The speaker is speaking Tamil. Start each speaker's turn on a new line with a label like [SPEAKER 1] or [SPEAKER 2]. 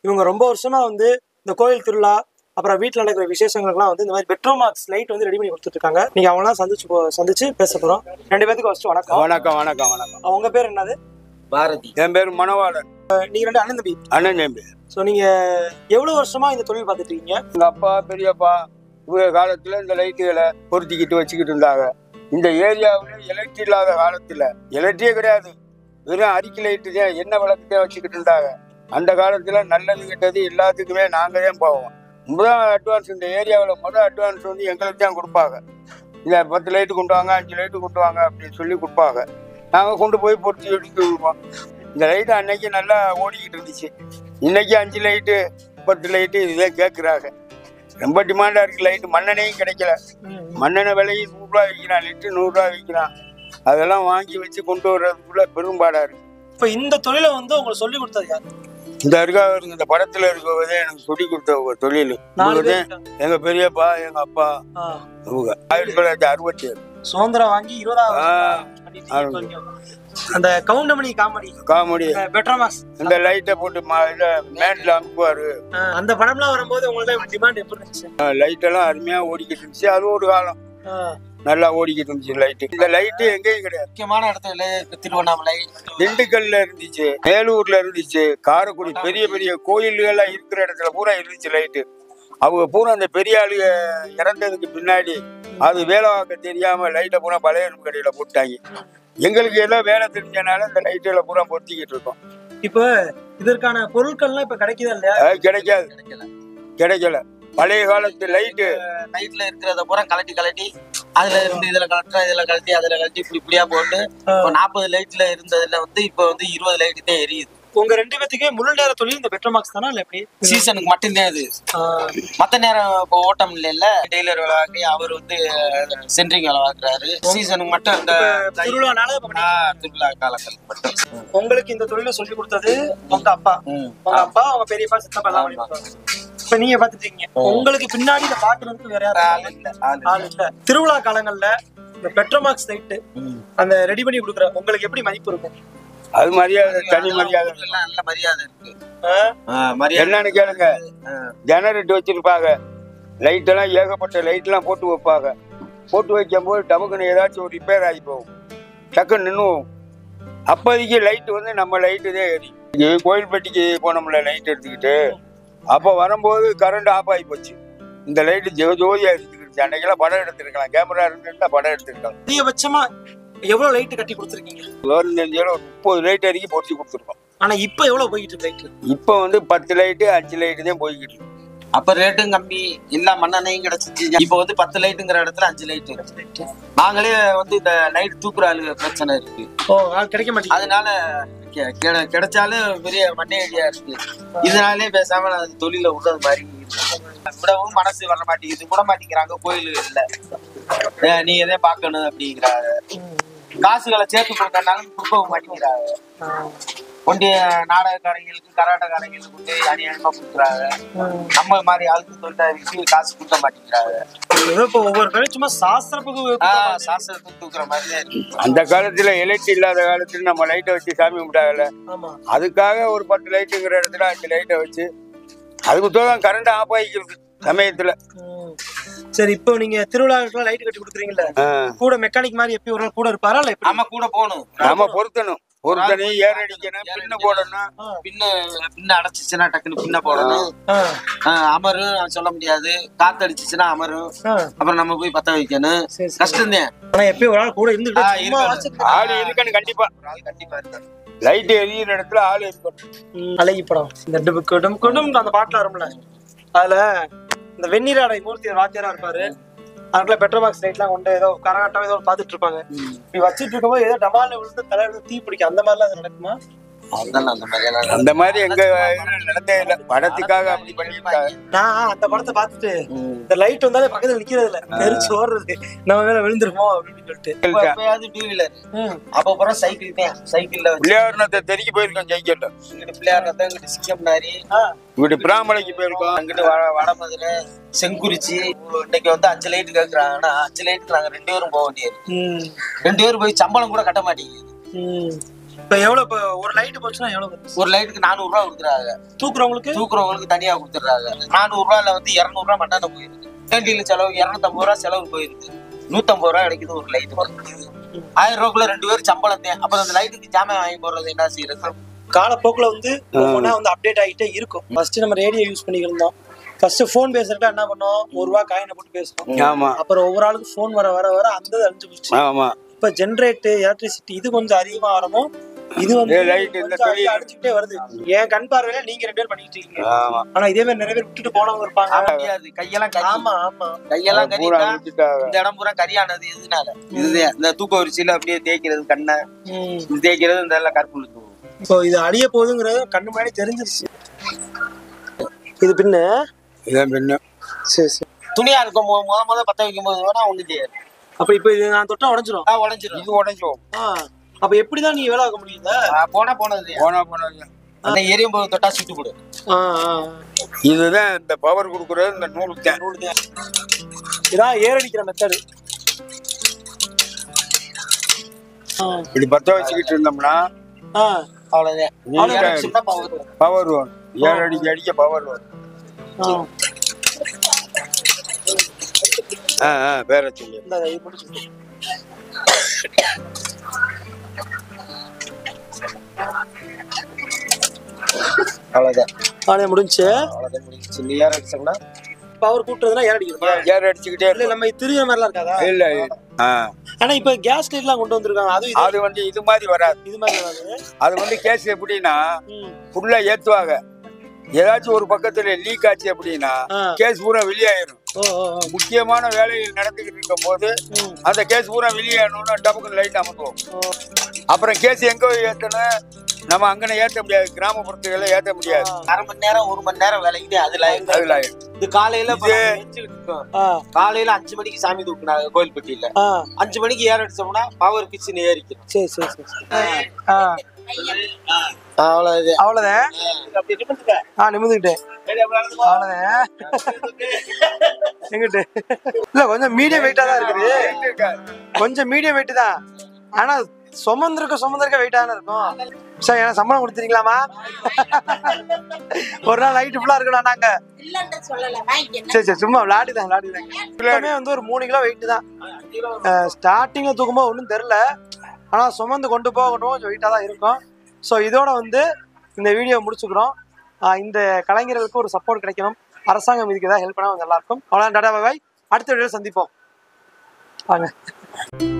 [SPEAKER 1] இவங்க ரொம்ப வருஷமா வந்து இந்த கோயில் திருவிழா அப்புறம் வீட்டில் நடக்கிற விசேஷங்களுக்குலாம் வந்து இந்த மாதிரி பெட்ரோமாக்ஸ் லைட் வந்து ரெடி பண்ணி கொடுத்துட்டு இருக்காங்க நீங்க அவங்களாம் சந்திச்சு போ- சந்திச்சு பேச போறோம் ரெண்டு பேத்துக்கு ஃபர்ஸ்ட் வணக்கம்
[SPEAKER 2] வணக்கம் வணக்கம் வணக்கம்
[SPEAKER 1] அவங்க பேர் என்னது
[SPEAKER 3] பாரதி
[SPEAKER 2] என் பேர் மணவாளன்
[SPEAKER 1] நீங்க ரெண்டு அண்ணன் தம்பி
[SPEAKER 2] அண்ணன் தம்பி
[SPEAKER 1] ஸோ நீங்க எவ்வளவு வருஷமா இந்த தொழில் பார்த்துட்டு இருக்கீங்க
[SPEAKER 2] எங்க அப்பா பெரியப்பா இவங்க காலத்துல இந்த லைட்டுகளை பொருத்திக்கிட்டு வச்சுக்கிட்டு இருந்தாங்க இந்த ஏரியாவில் எலக்ட்ரி இல்லாத காலத்துல எலக்ட்ரியே கிடையாது வெறும் அரிக்கி லைட்டு தான் என்ன விளக்குதான் வச்சுக்கிட்டு இருந்தாங்க அந்த காலத்துல நல்லது கெட்டது எல்லாத்துக்குமே நாங்க தான் போவோம் முதல் அட்வான்ஸ் இந்த ஏரியாவில் முதல் அட்வான்ஸ் வந்து எங்களுக்கு தான் கொடுப்பாங்க இந்த பத்து லைட்டு கொண்டு வாங்க அஞ்சு லைட்டு கொண்டு வாங்க அப்படின்னு சொல்லி கொடுப்பாங்க நாங்கள் கொண்டு போய் பொருத்தி எடுத்து விடுவோம் இந்த லைட்டு அன்னைக்கு நல்லா ஓடிக்கிட்டு இருந்துச்சு இன்னைக்கு அஞ்சு லைட்டு பத்து லைட்டு இதே கேட்குறாங்க ரொம்ப டிமாண்டாக இருக்குது லைட்டு மண்ணெண்ணையும் கிடைக்கல மண்ணெண்ணெய் விலையும் நூறுரூவா விற்கிறான் லிட்டரு நூறுரூவா விற்கிறான் அதெல்லாம் வாங்கி வச்சு கொண்டு வர்றதுக்குள்ள பெரும்பாடாக இருக்கு
[SPEAKER 1] இப்போ இந்த தொழிலை வந்து உங்களுக்கு சொல்லி கொடுத்தது யாரு
[SPEAKER 2] இந்த இருக்காங்க இந்த படத்தில் இருக்கவதே எனக்கு சொல்லி கொடுத்த ஒரு தொழில்
[SPEAKER 1] நாலு
[SPEAKER 2] இவங்க
[SPEAKER 1] பேர்
[SPEAKER 2] தான்
[SPEAKER 1] இருக்காங்க.
[SPEAKER 2] எங்கள் பெரியப்பா எங்கள் அப்பா
[SPEAKER 1] ஆ.
[SPEAKER 2] இவங்க ஆயிரத்தி தொள்ளாயிரத்தி அறுபத்தி ஏழு
[SPEAKER 1] சுதந்திரம் வாங்கி இருபதாவது
[SPEAKER 2] ஆ.
[SPEAKER 1] பண்ணிட்டு இப்ப வரைக்கும். அந்த கவுண்டமணி காமெடி
[SPEAKER 2] காமெடி
[SPEAKER 1] பெட்ரோமாக்ஸ்
[SPEAKER 2] இந்த லைட்டை போட்டு மா இதை மேட்டில் அனுப்புவார்
[SPEAKER 1] அந்த படம்லாம் வரும்போது உங்களுக்கு டிமாண்ட் எப்படி இருந்துச்சு
[SPEAKER 2] லைட்டெல்லாம் அருமையாக ஓடிக்கிட்டு இருந்துச்சு அது ஒரு காலம்
[SPEAKER 1] ஆ.
[SPEAKER 2] நல்லா ஓடிக்கிட்டு இருந்துச்சு லைட்டு இந்த லைட்டு எங்கேயும் கிடையாது
[SPEAKER 3] முக்கியமான இடத்துல இருக்கு திருவண்ணாமலை
[SPEAKER 2] திண்டுக்கல்ல இருந்துச்சு மேலூர்ல இருந்துச்சு காரைக்குடி பெரிய பெரிய கோயில்கள்லாம் இருக்கிற இடத்துல பூரா இருந்துச்சு லைட்டு அவங்க பூரா அந்த பெரிய ஆளுக இறந்ததுக்கு பின்னாடி அது வேலை பார்க்க தெரியாம லைட்டை பூரா பழைய கடையில போட்டாங்க எங்களுக்கு ஏதோ வேலை தெரிஞ்சனால இந்த லைட்டுகளை பூரா பொருத்திக்கிட்டு இருக்கோம்
[SPEAKER 1] இப்போ இதற்கான பொருட்கள்லாம் இப்ப கிடைக்குதா இல்லையா
[SPEAKER 2] அது கிடைக்காது
[SPEAKER 3] கிடைக்கல
[SPEAKER 2] கிடைக்கல பழைய காலத்து லைட்டு
[SPEAKER 3] நைட்ல இருக்கிறத பூரா கலட்டி கலட்டி அதுல இருந்து இதுல கலட்டுறா இதுல கழட்டி அதுல கழட்டி இப்படி இப்படியா போட்டு இப்போ நாற்பது லைட்ல இருந்ததுல வந்து இப்போ வந்து இருபது லைட் தான் எரியுது
[SPEAKER 1] உங்க ரெண்டு பேத்துக்கே முழு நேர தொழில் இந்த பெட்ரோமாக்ஸ் தானா இல்ல எப்படி
[SPEAKER 3] சீசனுக்கு மட்டும்தான் அது
[SPEAKER 1] ஆ.
[SPEAKER 3] மத்த நேரம் இப்போ ஓட்டம் இல்ல டெய்லர் வேலை பார்க்கறி அவர் வந்து சென்ட்ரிங் வேலை பார்க்கறாரு சீசனுக்கு மட்டும் இந்த
[SPEAKER 1] திருவிழானால இப்ப
[SPEAKER 3] ஆ, திருவிழா காலங்களுக்கு மட்டும்
[SPEAKER 1] உங்களுக்கு இந்த தொழிலை சொல்லி கொடுத்தது உங்க அப்பா
[SPEAKER 3] ம்.
[SPEAKER 1] உங்க அப்பா அவங்க பெரியப்பா சித்தப்பா எல்லாம் பண்ணி கொடுத்தாங்க. இப்ப நீங்க பாத்துட்டு இருக்கீங்க உங்களுக்கு பின்னாடி இதை பாக்குறதுக்கு வேற
[SPEAKER 3] ஆள்
[SPEAKER 1] யாரும்
[SPEAKER 3] இல்ல, ஆள் இல்ல.
[SPEAKER 1] ஆள் இல்ல திருவிழா காலங்கள்ல இந்த பெட்ரோமாக்ஸ் லைட்
[SPEAKER 3] ம்.
[SPEAKER 1] அந்த ரெடி பண்ணி கொடுக்குற உங்களுக்கு எப்படி மதிப்பு இருக்கும்
[SPEAKER 2] அது மரியாதை தனி மரியாதை
[SPEAKER 3] ஊர்ல நல்ல மரியாதை இருக்கு
[SPEAKER 1] ஆ?
[SPEAKER 3] ஆ, மரியாதை
[SPEAKER 2] என்னன்னு கேளுங்க
[SPEAKER 3] ஆ.
[SPEAKER 2] ஜெனரேட்டர் வச்சிருப்பாங்க லைட்டெல்லாம் ஏகப்பட்ட லைட்லாம் போட்டு வைப்பாங்க போட்டு வைக்கும்போது டபக்குன்னு ஏதாச்சும் ஒரு ரிப்பேர் ஆகி போகும் டக்குன்னு நின்றுவோம் அப்போதைக்கு லைட்டு வந்து நம்ம லைட்டு தான் எரி இங்கே கோயில்பட்டிக்கு போனோம்ல லைட் எடுத்துக்கிட்டு அப்போ வரும்போது கரண்ட் ஆஃப் ஆகி போச்சு இந்த லைட்டு ஜோ ஜோதியாக எடுத்துக்கிடுச்சு அன்னைக்கெல்லாம் படம் எடுத்திருக்கலாம் கேமரா இருந்துருந்தா படம் எடுத்திருக்கலாம்
[SPEAKER 1] அதிகபட்சமா எவ்வளவு லைட் கட்டி கொடுத்துருக்கீங்க
[SPEAKER 2] கவர்மெண்ட் ஒரு முப்பது லைட் வரைக்கும் பொறிச்சு கொடுத்துருக்கோம்
[SPEAKER 1] ஆனா இப்ப எவ்வளவு போயிட்டு இருக்கு லைட்
[SPEAKER 2] இப்போ வந்து பத்து லைட்டு அஞ்சு லைட்டு தான் போய்கிட்டு இருக்கு
[SPEAKER 3] அப்ப ரேட்டும் கம்மி எல்லா மண்ணெண்ணையும் கிடைச்சிச்சு இப்போ வந்து பத்து லைட்டுங்கிற இடத்துல அஞ்சு லைட் நாங்களே வந்து இந்த லைட் தூக்குற ஆளு பிரச்சனை இருக்கு
[SPEAKER 1] ஓ ஆள் கிடைக்க மாட்டேங்குது
[SPEAKER 3] அதனால கெ- கெ- கிடைச்சாலும் பெரிய மண்ணை ஐடியா இருக்கு இதனாலே பேசாம நான் அந்த தொழில விடுறது மாதிரி இருக்கு. விடவும் மனசு வர மாட்டேங்குது விட மாட்டேங்கிறாங்க கோயில்கள்ல ஏ, நீ எதே பார்க்கணும் அப்படிங்கிறாங்க காசுகளை சேர்த்து கொடுக்கறனாலும் கொடுக்கவும் மாட்டேங்கிறாங்க
[SPEAKER 1] ஆ.
[SPEAKER 3] ஒன்றிய நாடகக்காரங்களுக்கு கராட்டக்காரங்களுக்கு கொண்டு அநியாயமா கொடுக்குறாங்க நம்ம மாதிரி ஆளுக்கு தொழிலாளிக்கு காசு கொடுக்க மாட்டேங்கிறாங்க
[SPEAKER 1] ஏதோ இப்போ ஒவ்வொரு கடையும் சும்மா சாஸ்திரப்புக்கு
[SPEAKER 3] ஆஹ் சாஸ்திரத்துக்கு தூக்குற மாதிரி தான் இருக்கு
[SPEAKER 2] அந்த காலத்துல எலக்ட்ரி இல்லாத காலத்துல நம்ம லைட்டை வச்சு சாமி கும்பிட்டாங்கல்ல
[SPEAKER 1] ஆமா
[SPEAKER 2] அதுக்காக ஒரு பத்து லைட்டுங்கிற இடத்துல அஞ்சு லைட்டை வச்சு அதுக்கு தான் கரண்ட் ஆஃப் ஆகிக்கிறது சமயத்துல
[SPEAKER 1] ம். சரி இப்போ நீங்க திருவிழாவுக்குலாம் லைட் கட்டி கொடுக்குறீங்கல்ல
[SPEAKER 2] ஆ.
[SPEAKER 1] கூட மெக்கானிக் மாதிரி எப்பயும் ஒரு நாள் கூட இருப்பாரா இல்ல எப்படி
[SPEAKER 3] ஆமா கூட போகணும்
[SPEAKER 2] நாம பொருத்தணும் பொருத்தணும் ஏர் அடிக்கணும் பின்ன போடணும்
[SPEAKER 1] ஆ.
[SPEAKER 3] பின்ன பின்ன அடைச்சிச்சுன்னா டக்குன்னு பின்ன போடணும்
[SPEAKER 1] ஆ.
[SPEAKER 3] ஆஹ் அமரும் சொல்ல முடியாது காத்து அடிச்சிச்சுன்னா அமரும்
[SPEAKER 1] ஆ.
[SPEAKER 3] அப்புறம் நம்ம போய் பத்த வைக்கணும்
[SPEAKER 1] சரி சரி
[SPEAKER 3] கஷ்டம்தான்
[SPEAKER 1] ஆனா எப்பயும் ஒரு ஆள் கூட இருந்துட்டு
[SPEAKER 3] ஆ,
[SPEAKER 1] சும்மா
[SPEAKER 3] இருக்கணும்.
[SPEAKER 1] வச்சுட்டு
[SPEAKER 2] ஆள் இருக்கணும் கண்டிப்பா
[SPEAKER 3] ஒரு ஆள் கண்டிப்பா இருக்கணும்
[SPEAKER 2] லைட் எரியிற இடத்துல ஆள் இருக்கணும்
[SPEAKER 1] ம், அழகி படம் இந்த டுபு குடும் குடும் அந்த பாட்டுல வரும்ல அதுல இந்த வெந்நீராடை மூர்த்தி வாத்தியாரா இருப்பாரு அதுக்குள்ள பெட்ரோல் பாக்ஸ் லைட்லாம் கொண்டு ஏதோ கரகாட்டம் ஏதோ பாத்துட்டு இருப்பாங்க இப்படி வச்சிட்டு இருக்கும்போது ஏதோ டமால்ல விழுந்து தலையில தீ பிடிக்கும் அந்த மாதிரிலாம் அது நடக்குமா
[SPEAKER 3] அதெல்லாம் அந்த மாதிரி எல்லாம்
[SPEAKER 2] அந்த மாதிரி எங்க இதுல நடந்தே இல்லை படத்துக்காக அப்படி பண்ணியிருக்காங்க
[SPEAKER 1] நான் அந்த படத்தை பார்த்துட்டு
[SPEAKER 3] ம்.
[SPEAKER 1] இந்த லைட் வந்தாலே பக்கத்துல நிக்கிறது இல்ல தெரிச்சு ஓடுறது நம்ம மேல விழுந்துருமோ அப்படின்னு சொல்லிட்டு
[SPEAKER 3] இப்ப எப்பயாவது டூ வீலர்
[SPEAKER 1] ம்.
[SPEAKER 3] அப்ப அப்புறம் சைக்கிள் தான் சைக்கிள்ல வச்சு
[SPEAKER 2] பிள்ளையாரணத்தை தெருக்கி போயிருக்கோம் ஜெயிக்கட்டும்
[SPEAKER 3] இங்கிட்டு பிள்ளையார் ரத்தம் இங்கிட்டு சிங்கம்னாரி
[SPEAKER 1] ஆ.
[SPEAKER 2] இங்கிட்டு பிராமலைக்கு போயிருக்கோம்
[SPEAKER 3] அங்கிட்டு வட வடமதுரை செங்குறிச்சி இன்னைக்கு வந்து அஞ்சு லைட் கேக்குறாங்கன்னா அஞ்சு லைட்டுக்கு நாங்க ரெண்டு பேரும் போக வேண்டியது
[SPEAKER 1] ம்.
[SPEAKER 3] ரெண்டு பேரும் போய் சம்பளம் கூட கட்ட மாட்டேங்குது
[SPEAKER 1] ம். இப்ப எவ்வளவு இப்ப ஒரு லைட் போச்சுன்னா எவ்வளவு வருது
[SPEAKER 3] ஒரு லைட்டுக்கு நானூறு ரூபா கொடுக்குறாங்க
[SPEAKER 1] தூக்குறவங்களுக்கு
[SPEAKER 3] தூக்குறவங்களுக்கு தனியா கொடுத்துட்றாங்க நானூறு ரூபாயில வந்து இருநூறு ரூபா மண்ணெண்ணெய் போயிருக்கு கேண்டீன்ல செலவு இருநூத்தம்பது ரூபா செலவு போயிருக்கு நூத்தம்பது ரூபா கிடைக்குது ஒரு லைட் ஆயிரம் ரூபாய்க்குள்ள ரெண்டு பேரும் சம்பளம் தான் அப்புறம் அந்த லைட்டுக்கு ஜாமான் வாங்கி போடுறது என்ன செய்யறது
[SPEAKER 1] காலப்போக்குல வந்து ஒவ்வொன்றா வந்து அப்டேட் ஆகிட்டே இருக்கும் ஃபர்ஸ்ட் நம்ம ரேடியோ யூஸ் பண்ணிக்கிட்டு இருந்தோம் ஃபர்ஸ்ட் ஃபோன் பேசுறதுக்கு என்ன பண்ணோம் ஒரு ரூபா காயினை போட்டு பேசணும்
[SPEAKER 2] ஆமா
[SPEAKER 1] அப்புறம் ஒவ்வொரு ஆளுக்கு ஃபோன் வர வர வர அந்த இது அழிஞ்சு போச்சு
[SPEAKER 2] ஆமா
[SPEAKER 1] இப்ப ஜென்ரேட் எலக்ட்ரிசிட்டி இது கொஞ்சம் அதிகமா வரவும் இது வந்து
[SPEAKER 2] ஏ, light இந்த
[SPEAKER 1] கொஞ்சம்
[SPEAKER 2] தொழில்.
[SPEAKER 1] அடிச்சுக்கிட்டே வருது என் கண் பார்வையில நீங்க ரெண்டு பேர் பண்ணிட்டு இருக்கீங்க
[SPEAKER 2] ஆமா
[SPEAKER 1] ஆனா இதே மாதிரி நிறைய பேர் விட்டுட்டு போனவங்க இருப்பாங்க
[SPEAKER 3] முடியாது கையெல்லாம் கறி
[SPEAKER 1] ஆமா ஆமா
[SPEAKER 3] கையெல்லாம்
[SPEAKER 2] பூரா
[SPEAKER 3] கறிட்டா
[SPEAKER 2] அழிச்சிட்டாங்க.
[SPEAKER 3] இந்த இடம் பூரா கரியானது எதுனால இதுதான் இந்த தூக்க வரிசையில அப்படியே தேய்க்கிறது கண்ணை
[SPEAKER 1] ம்.
[SPEAKER 3] இது தேய்க்கிறது இந்த எல்லாம் கற்புள்ள தூக்கும்
[SPEAKER 1] இப்போ இது அழிய போகுதுங்கிறது கண்ணு முன்னாடி தெரிஞ்சிருச்சு இது பின்ன
[SPEAKER 2] இதான் பின்ன
[SPEAKER 1] சரி சரி
[SPEAKER 3] துணியா இருக்கும் மொ- முத முத பத்த வைக்கும் போது வேணா ஒண்ணு செய்யாது
[SPEAKER 1] அப்ப இப்போ இது நான் தொட்டா உடஞ்சிரும்
[SPEAKER 3] ஆ, உடைஞ்சிரும்
[SPEAKER 2] இது உடைஞ்சோம்
[SPEAKER 1] ஆ அப்ப எப்படிதான் நீ வேலை ஆக்க முடியுதா
[SPEAKER 3] ஆ, போனா போனது
[SPEAKER 2] போனா போனது
[SPEAKER 3] அந்த எரியும் போது தொட்டா சுட்டு போடு
[SPEAKER 1] ஆ ஆ
[SPEAKER 2] இதுதான் இந்த பவர் கொடுக்குறது இந்த நூலுக்கு தான்
[SPEAKER 1] நூல் தான். இதான் ஏறடிக்கிற மெத்தடு
[SPEAKER 2] இப்படி பத்த வச்சுக்கிட்டு இருந்தோம்னா
[SPEAKER 1] ஆ
[SPEAKER 3] அவ்வளவுதான்
[SPEAKER 2] அவ்வளவுதான்.
[SPEAKER 3] அவ்வளவுதான் சின்ன பவர் வரும்.
[SPEAKER 2] பவர் வரும் ஏழு அடிக்க அடிக்க பவர் வரும்
[SPEAKER 1] ஆ
[SPEAKER 2] ஆ ஆ பேர சொல்லு
[SPEAKER 1] இந்த இது முடிச்சு
[SPEAKER 3] அவ்வளவுதான்
[SPEAKER 1] ஆனே முடிஞ்சு
[SPEAKER 3] அவ்வளவுதான் முடிஞ்சுச்சு நீ யார் அடிச்சோம்னா
[SPEAKER 1] பவர் கூட்டுறதுனா ஏறடிக்கிறதா
[SPEAKER 2] ஏர் அடிச்சுக்கிட்டே
[SPEAKER 1] இல்ல நம்ம திரிய மாதிரிலாம் இருக்காதா
[SPEAKER 2] இல்ல ஆ
[SPEAKER 1] ஆனா இப்ப கேஸ் லைட்லாம் கொண்டு வந்திருக்காங்க அதுவும் இது-
[SPEAKER 2] அது வந்து இது மாதிரி வராது
[SPEAKER 1] இது மாதிரி வராது
[SPEAKER 2] அது வந்து கேஸ் எப்படின்னா
[SPEAKER 1] ம்.
[SPEAKER 2] ஃபுல்லா ஏத்துவாங்க ஏதாச்சும் ஒரு பக்கத்துல லீக் ஆச்சு அப்படின்னா
[SPEAKER 1] ஆ.
[SPEAKER 2] கேஸ் பூரா வெளியாயிரும்
[SPEAKER 1] ஓ ஓ ஓ.
[SPEAKER 2] முக்கியமான வேலைகள் நடந்துகிட்டு இருக்கும் போது
[SPEAKER 1] ம்.
[SPEAKER 2] அந்த கேஸ் பூரா வெளியேறணும்னு டபுக்கு லைட் அமர்த்துவோம்
[SPEAKER 1] ஓ.
[SPEAKER 2] அப்புறம் கேஸ் எங்க ஏத்தணும் நம்ம அங்கன ஏத்த முடியாது கிராமப்புறத்துகளை ஏத்த முடியாது
[SPEAKER 3] அரை மணி நேரம் ஒரு மணி நேரம் விலைக்குது அதுல
[SPEAKER 2] அதுல ஆயிரும்.
[SPEAKER 3] இது காலையில இப்ப
[SPEAKER 2] இது-
[SPEAKER 3] நம்ம வச்சுக்கிட்டு இருக்கோம்.
[SPEAKER 1] ஆ
[SPEAKER 3] காலையில அஞ்சு மணிக்கு சாமி தூக்குனாங்க கோயில்பட்டியில
[SPEAKER 1] ஆ
[SPEAKER 3] அஞ்சு மணிக்கு ஏற அடிச்சோம்னா பவர் பிச்சுன்னு ஏறிக்கும்
[SPEAKER 1] சரி சரி சரி சரி. ஆ
[SPEAKER 3] அவ்வளவு
[SPEAKER 1] அவ்வளவுதான் ஆ நிமிந்துக்கிட்டேன் அவ்வளவுதான் எங்கிட்டு இல்ல கொஞ்சம் மீடியம் வெயிட்டா தான் இருக்குது கொஞ்சம் மீடியம் வெயிட் தான் ஆனா சுமந்திருக்க சுமந்திருக்க வெயிட்டா தானே இருக்கும் சார் எனக்கு சம்பளம் கொடுத்துறீங்களாமா ஒரு நாள் நைட்டு ஃபுல்லா இருக்கணும் நாங்க
[SPEAKER 4] இல்லன்னு சொல்லல வாங்கிக்க
[SPEAKER 1] சரி சரி சும்மா விளையாடிதான் விளையாடிதான் எல்லாமே வந்து ஒரு மூணு கிலோ வெயிட் தான் ஸ்டார்டிங்ல தூக்கும்போது ஒன்றும் தெரில ஆனா சுமந்து கொண்டு போக கொண்டு போக கொஞ்சம் வெயிட்டாக தான் இருக்கும் ஸோ இதோட வந்து இந்த வீடியோ முடிச்சுக்கிறோம் ஆஹ் இந்த கலைஞர்களுக்கு ஒரு சப்போர்ட் கிடைக்கணும் அரசாங்கம் இதுக்கு ஏதாவது ஹெல்ப் பண்ணா கொஞ்சம் நல்லா இருக்கும் அவ்வளோ டாடா பாய் அடுத்த வீடியோ சந்திப்போம் வாங்க